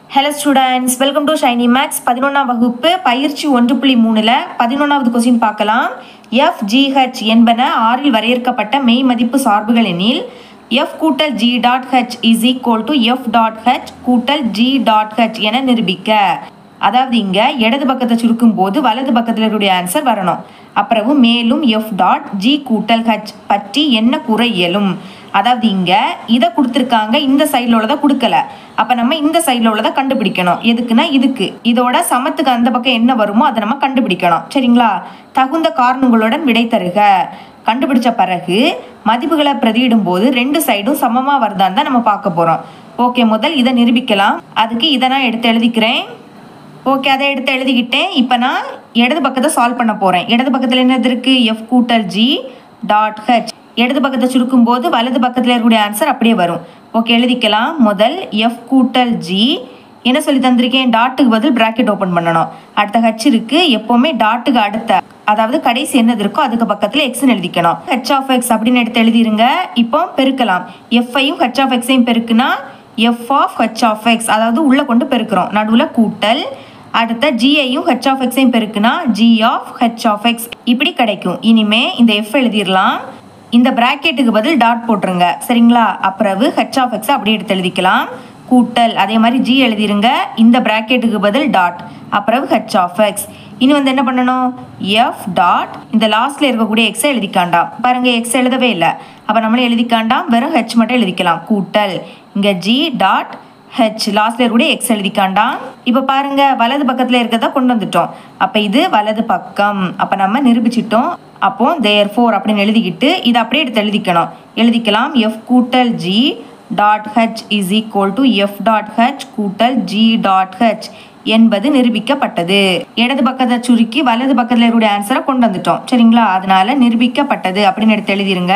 hello students welcome to Shiny Maths பதினொன்றாம் வகுப்பு பயிற்சி ஒன்று புள்ளி மூணில் பதினொன்றாவது கொஸ்டின் பார்க்கலாம் எஃப் ஜிஹெச் என்பன ஆறில் வரையறுக்கப்பட்ட மெய் மதிப்பு சார்புகள் எனில் எஃப் கூட்டல் G dot H is equal to F dot H கூட்டல் ஜி டாட் ஹெச் என நிரூபிக்க அதாவது இங்கே இடது பக்கத்தை சுருக்கும் போது வலது பக்கத்தில் இருக்கக்கூடிய ஆன்சர் வரணும் அப்புறம் மேலும் எஃப் டாட் ஜி கூட்டல் ஹெச் பற்றி என்ன கூற இயலும் அதாவது இங்கே இதை கொடுத்துருக்காங்க இந்த சைடில் உள்ளதை கொடுக்கல அப்போ நம்ம இந்த சைடில் உள்ளதை கண்டுபிடிக்கணும் எதுக்குன்னா இதுக்கு இதோட சமத்துக்கு அந்த பக்கம் என்ன வருமோ அதை நம்ம கண்டுபிடிக்கணும் சரிங்களா தகுந்த காரணங்களுடன் விடை தருக கண்டுபிடிச்ச பிறகு மதிப்புகளை பிரதியிடும் போது ரெண்டு சைடும் சமமாக வருதான்னு தான் நம்ம பார்க்க போகிறோம் ஓகே முதல் இதை நிரூபிக்கலாம் அதுக்கு இதை நான் எடுத்து எழுதிக்கிறேன் ஓகே அதை எடுத்து எழுதிக்கிட்டேன் இப்போ நான் இடது பக்கத்தை சால்வ் பண்ண போகிறேன் இடது பக்கத்தில் என்னது இருக்குது எஃப் கூட்டல் ஜி டாட் ஹெச் இடது பக்கத்தை சுருக்கும் போது வலது பக்கத்தில் இருக்கக்கூடிய ஆன்சர் அப்படியே வரும் ஓகே எழுதிக்கலாம் முதல் எஃப் கூட்டல் ஜி என்ன சொல்லி தந்திருக்கேன் டாட்டுக்கு பதில் பிராக்கெட் ஓப்பன் பண்ணணும் அடுத்த ஹெச் இருக்குது எப்போவுமே டாட்டுக்கு அடுத்த அதாவது கடைசி என்னது இருக்கோ அதுக்கு பக்கத்தில் எக்ஸ்னு எழுதிக்கணும் ஹெச் ஆஃப் எக்ஸ் அப்படின்னு எடுத்து எழுதிருங்க இப்போ பெருக்கலாம் எஃப்ஐயும் ஹெச் ஆஃப் எக்ஸையும் பெருக்குனா F of H of X அதாவது உள்ளே கொண்டு பெருக்கிறோம் நடுவில் கூட்டல் அடுத்த ஜிஐயும் ஹெச் ஆஃப் எக்ஸையும் பெருக்குனா G of H of X இப்படி கிடைக்கும் இனிமே இந்த எஃப் எழுதிடலாம் இந்த பிராக்கெட்டுக்கு பதில் டாட் போட்டுருங்க சரிங்களா அப்புறவு ஹெச் ஆஃப் எக்ஸ் அப்படியே எடுத்து எழுதிக்கலாம் கூட்டல் அதே மாதிரி ஜி எழுதிருங்க இந்த பிராக்கெட்டுக்கு பதில் டாட் அப்புறம் ஹெச் ஆஃப் எக்ஸ் இனி வந்து என்ன பண்ணணும் எஃப் டாட் இந்த லாஸ்ட்ல இருக்கக்கூடிய எக்ஸை எழுதிக்காண்டாம் பாருங்க எக்ஸ் எழுதவே இல்லை அப்போ நம்மளே எழுதிக்காண்டாம் வெறும் ஹெச் மட்டும் எழுதிக்கலாம் கூட்டல் இங்கே ஜி டாட் ஹெச் லாஸ்ட்ல இருக்கக்கூடிய எக்ஸ் எழுதிக்காண்டாம் இப்போ பாருங்க வலது பக்கத்தில் இருக்கிறத கொண்டு வந்துட்டோம் அப்போ இது வலது பக்கம் அப்போ நம்ம நிரூபிச்சிட்டோம் அப்போ தேர் ஃபோர் அப்படின்னு எழுதிக்கிட்டு இதை அப்படியே எடுத்து எழுதிக்கணும் எழுதிக்கலாம் எஃப் கூட்டல் G dot H is equal to F dot H கூட்டல் ஜி டாட் ஹெச் என்பது நிரூபிக்கப்பட்டது இடது பக்கத்தை சுருக்கி வலது பக்கத்தில் இருக்கக்கூடிய ஆன்சரை கொண்டு வந்துட்டோம் சரிங்களா அதனால நிரூபிக்கப்பட்டது அப்படின்னு எடுத்து எழுதிருங்க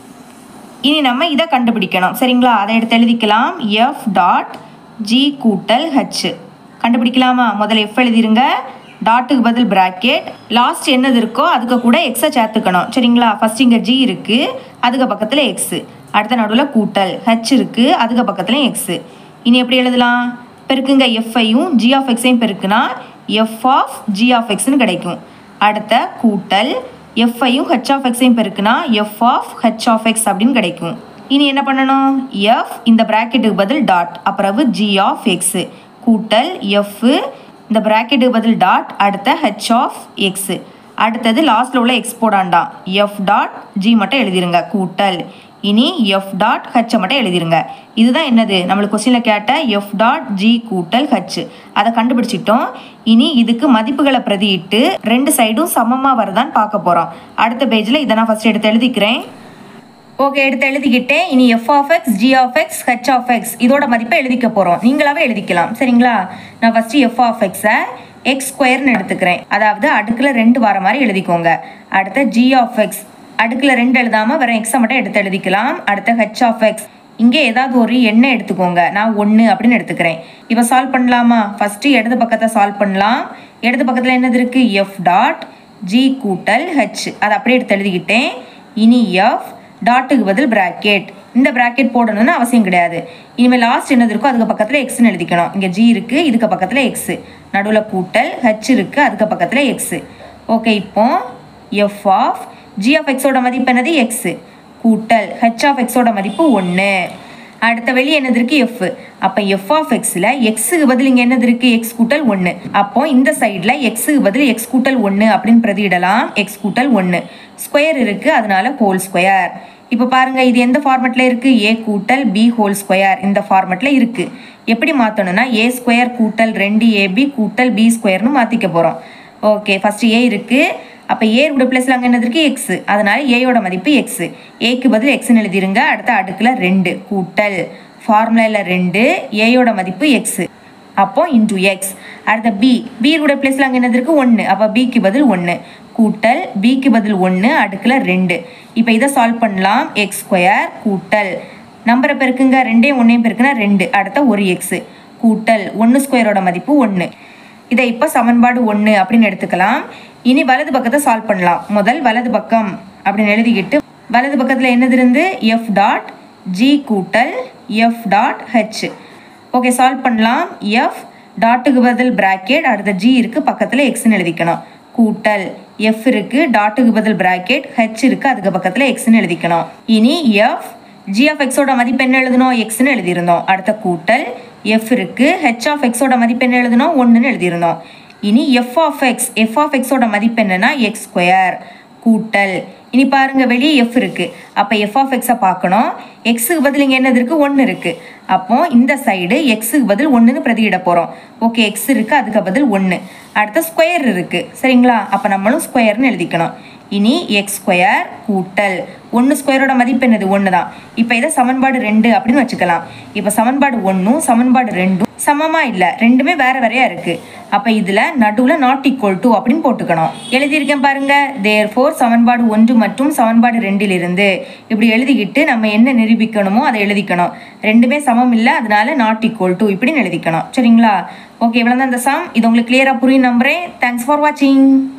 இனி நம்ம இதை கண்டுபிடிக்கணும் சரிங்களா அதை எடுத்து எழுதிக்கலாம் எஃப் டாட் ஜி கூட்டல் ஹெச் கண்டுபிடிக்கலாமா முதல்ல எஃப் எழுதிருங்க டாட்டுக்கு பதில் பிராக்கெட் லாஸ்ட் என்னது இருக்கோ அதுக்கு கூட எக்ஸை சேர்த்துக்கணும் சரிங்களா ஃபர்ஸ்ட் இங்கே ஜி இருக்குது அதுக்கு பக்கத்தில் எக்ஸு அடுத்த நடுவில் கூட்டல் ஹெச் இருக்குது அதுக்கு பக்கத்தில் எக்ஸு இனி எப்படி எழுதலாம் பெருக்குங்க எஃப்ஐயும் ஜி ஆஃப் எக்ஸையும் பெருக்குனா எஃப் ஆஃப் ஜி ஆஃப் எக்ஸ்னு கிடைக்கும் அடுத்த கூட்டல் எஃப்ஐயும் ஹெச் ஆஃப் எக்ஸையும் பெருக்குனா F of H of X அப்படின்னு கிடைக்கும் இனி என்ன பண்ணணும் எஃப் இந்த ப்ராக்கெட்டுக்கு பதில் டாட் அப்புறம் ஜி ஆஃப் எக்ஸு கூட்டல் எஃப் இந்த ப்ராக்கெட்டுக்கு பதில் டாட் அடுத்த ஹெச் ஆஃப் எக்ஸு அடுத்தது லாஸ்ட்டில் உள்ள எக்ஸ் போடாண்டாம் எஃப் டாட் ஜி மட்டும் எழுதிருங்க கூட்டல் இனி எஃப் டாட் ஹெச்சை மட்டும் எழுதிருங்க இதுதான் என்னது நம்மளுக்கு கொஸ்டினில் கேட்ட எஃப் டாட் ஜி கூட்டல் ஹெச் அதை கண்டுபிடிச்சிட்டோம் இனி இதுக்கு மதிப்புகளை பிரதியிட்டு ரெண்டு சைடும் சமமாக வருதான்னு பார்க்க போகிறோம் அடுத்த பேஜில் இதை நான் ஃபஸ்ட் எடுத்து எழுதிக்கிறேன் ஓகே எடுத்து எழுதிக்கிட்டேன் இனி F of X G of X H of X இதோட மதிப்பை எழுதிக்க போகிறோம் நீங்களாவே எழுதிக்கலாம் சரிங்களா நான் ஃபஸ்ட்டு எஃப் ஆஃப் எக்ஸை எக்ஸ் ஸ்கொயர்னு எடுத்துக்கிறேன் அதாவது அடுக்கில் ரெண்டு வர மாதிரி எழுதிக்கோங்க அடுத்த ஜி ஆஃப் எக்ஸ் அடுக்கில் ரெண்டு எழுதாமல் வெறும் எக்ஸை மட்டும் எடுத்து எழுதிக்கலாம் அடுத்த ஹெச் ஆஃப் எக்ஸ் இங்கே ஏதாவது ஒரு எண்ணெய் எடுத்துக்கோங்க நான் ஒன்று அப்படின்னு எடுத்துக்கிறேன் இப்போ சால்வ் பண்ணலாமா ஃபஸ்ட்டு இடது பக்கத்தை சால்வ் பண்ணலாம் இடது பக்கத்தில் என்னது இருக்குது எஃப் டாட் ஜி கூட்டல் ஹெச் அதை அப்படியே எடுத்து எழுதிக்கிட்டேன் இனி எஃப் டாட்டுக்கு பதில் பிராக்கெட் இந்த பிராக்கெட் போடணும்னு அவசியம் கிடையாது இனிமேல் லாஸ்ட் என்னது இருக்கோ அதுக்கு பக்கத்தில் எக்ஸ்னு எழுதிக்கணும் இங்கே ஜி இருக்குது இதுக்கு பக்கத்தில் எக்ஸு நடுவில் கூட்டல் ஹெச் இருக்குது அதுக்கு பக்கத்தில் எக்ஸு ஓகே இப்போ எஃப் ஆஃப் ஜி ஆஃப் எக்ஸோட மதிப்பு என்னது எக்ஸு கூட்டல் ஹெச் ஆஃப் எக்ஸோட மதிப்பு ஒன்று அடுத்த வெளியே என்னது இருக்குது எஃப் அப்போ எஃப் ஆஃப் எக்ஸில் எக்ஸுக்கு பதில் இங்கே என்னது இருக்குது எக்ஸ் கூட்டல் ஒன்று அப்போ இந்த சைடில் எக்ஸுக்கு பதில் எக்ஸ் கூட்டல் ஒன்று அப்படின்னு பிரதியிடலாம் எக்ஸ் கூட்டல் ஒன்று ஸ்கொயர் இருக்குது அதனால ஹோல் ஸ்கொயர் இப்போ பாருங்கள் இது எந்த ஃபார்மெட்டில் இருக்குது ஏ கூட்டல் பி ஹோல் ஸ்கொயர் இந்த ஃபார்மெட்டில் இருக்குது எப்படி மாற்றணும்னா ஏ ஸ்கொயர் கூட்டல் ரெண்டு ஏபி கூட்டல் பி ஸ்கொயர்னு மாற்றிக்க போகிறோம் ஓகே ஃபஸ்ட்டு ஏ இருக்குது அப்போ ஏரோட ப்ளஸில் அங்கே என்னது இருக்குது எக்ஸு அதனால் ஏயோட மதிப்பு எக்ஸு ஏக்கு பதில் எக்ஸ்னு எழுதிருங்க அடுத்த அடுக்கில் ரெண்டு கூட்டல் ஃபார்முலாவில் ரெண்டு ஏயோட மதிப்பு எக்ஸு அப்போ இன்டூ எக்ஸ் அடுத்த பி பியோட ப்ளஸில் அங்கே என்னது இருக்குது ஒன்று அப்போ பிக்கு பதில் ஒன்று கூட்டல் பிக்கு பதில் ஒன்று அடுக்கில் ரெண்டு இப்போ இதை சால்வ் பண்ணலாம் எக்ஸ் ஸ்கொயர் கூட்டல் நம்பரை பெருக்குங்க ரெண்டையும் ஒன்றையும் பெருக்குனா ரெண்டு அடுத்த ஒரு எக்ஸு கூட்டல் ஒன்று ஸ்கொயரோட மதிப்பு ஒன்று இதை இப்போ சமன்பாடு ஒன்று அப்படின்னு எடுத்துக்கலாம் இனி வலது பக்கத்தை சால்வ் பண்ணலாம் முதல் வலது பக்கம் அப்படின்னு எழுதிக்கிட்டு வலது பக்கத்தில் என்னது இருந்து எஃப் டாட் ஜி கூட்டல் F dot H okay solve பண்ணலாம் எஃப் டாட்டுக்கு பதில் பிராக்கெட் அடுத்த ஜி இருக்குது பக்கத்தில் எக்ஸ்னு எழுதிக்கணும் கூட்டல் எஃப் இருக்கு டாட்டுக்கு பதில் பிராக்கெட் ஹெச் இருக்கு அதுக்கு பக்கத்தில் எக்ஸ்னு எழுதிக்கணும் இனி எஃப் ஜி ஆஃப் எக்ஸோட மதிப்பு என்ன எழுதணும் எக்ஸ்னு எழுதியிருந்தோம் அடுத்த கூட்டல் எஃப் இருக்கு ஹெச் ஆஃப் எக்ஸோட மதிப்பு என்ன எழுதணும் ஒன்றுன்னு எழுதியிருந்தோம் இனி F of X F of எக்ஸோட மதிப்பு என்னன்னா எக்ஸ் ஸ்கொயர் கூட்டல் இனி பாருங்க வெளியே எஃப் இருக்கு அப்போ எஃப் ஆஃப் எக்ஸை பார்க்கணும் எக்ஸுக்கு பதில் இங்கே என்னது இருக்கு ஒன்று இருக்கு அப்போ இந்த சைடு எக்ஸுக்கு பதில் ஒன்றுன்னு பிரதியிட போகிறோம் ஓகே எக்ஸ் இருக்கு அதுக்கு பதில் ஒன்று அடுத்த ஸ்கொயர் இருக்கு சரிங்களா அப்போ நம்மளும் ஸ்கொயர்னு எழுதிக்கணும் இனி எக்ஸ் ஸ்கொயர் கூட்டல் ஒன்று ஸ்கொயரோட மதிப்பு என்னது ஒன்று தான் இப்போ இதை சமன்பாடு ரெண்டு அப்படின்னு வச்சுக்கலாம் இப்போ சமன்பாடு ஒன்றும் சமன்பாடு ரெண்டும் சமமா இல்லை ரெண்டுமே வேற வேறையா இருக்கு அப்போ இதில் நடுவில் நாட் ஈக்குவல் டு அப்படின்னு போட்டுக்கணும் எழுதியிருக்கேன் பாருங்க தேர் ஃபோர் சமன்பாடு ஒன்று மற்றும் சமன்பாடு ரெண்டிலிருந்து இப்படி எழுதிக்கிட்டு நம்ம என்ன நிரூபிக்கணுமோ அதை எழுதிக்கணும் ரெண்டுமே சமம் இல்லை அதனால நாட் ஈக்குவல் டு இப்படின்னு எழுதிக்கணும் சரிங்களா ஓகே இவ்வளோ தான் இந்த சம் இது உங்களுக்கு கிளியராக புரியும் நம்புறேன் தேங்க்ஸ் ஃபார் வாட்சிங்